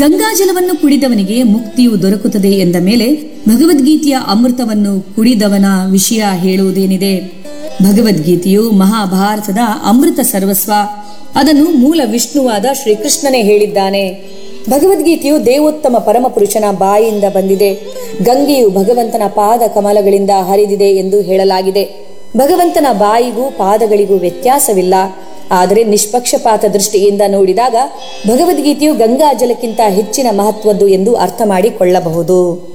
ಗಂಗಾಜಲವನ್ನು ಕುಡಿದವನಿಗೆ ಮುಕ್ತಿಯು ದೊರಕುತ್ತದೆ ಎಂದ ಮೇಲೆ ಭಗವದ್ಗೀತೆಯ ಅಮೃತವನ್ನು ಕುಡಿದವನ ವಿಷಯ ಹೇಳುವುದೇನಿದೆ ಭಗವದ್ಗೀತೆಯು ಮಹಾಭಾರತದ ಅಮೃತ ಸರ್ವಸ್ವ ಅದನ್ನು ಮೂಲ ವಿಷ್ಣುವಾದ ಶ್ರೀಕೃಷ್ಣನೇ ಹೇಳಿದ್ದಾನೆ ಭಗವದ್ಗೀತೆಯು ದೇವೋತ್ತಮ ಪರಮಪುರುಷನ ಬಾಯಿಯಿಂದ ಬಂದಿದೆ ಗಂಗೆಯು ಭಗವಂತನ ಪಾದ ಕಮಲಗಳಿಂದ ಹರಿದಿದೆ ಎಂದು ಹೇಳಲಾಗಿದೆ ಭಗವಂತನ ಬಾಯಿಗೂ ಪಾದಗಳಿಗೂ ವ್ಯತ್ಯಾಸವಿಲ್ಲ ಆದರೆ ನಿಷ್ಪಕ್ಷಪಾತ ದೃಷ್ಟಿಯಿಂದ ನೋಡಿದಾಗ ಭಗವದ್ಗೀತೆಯು ಗಂಗಾ ಜಲಕ್ಕಿಂತ ಹೆಚ್ಚಿನ ಮಹತ್ವದ್ದು ಎಂದು ಅರ್ಥ ಮಾಡಿಕೊಳ್ಳಬಹುದು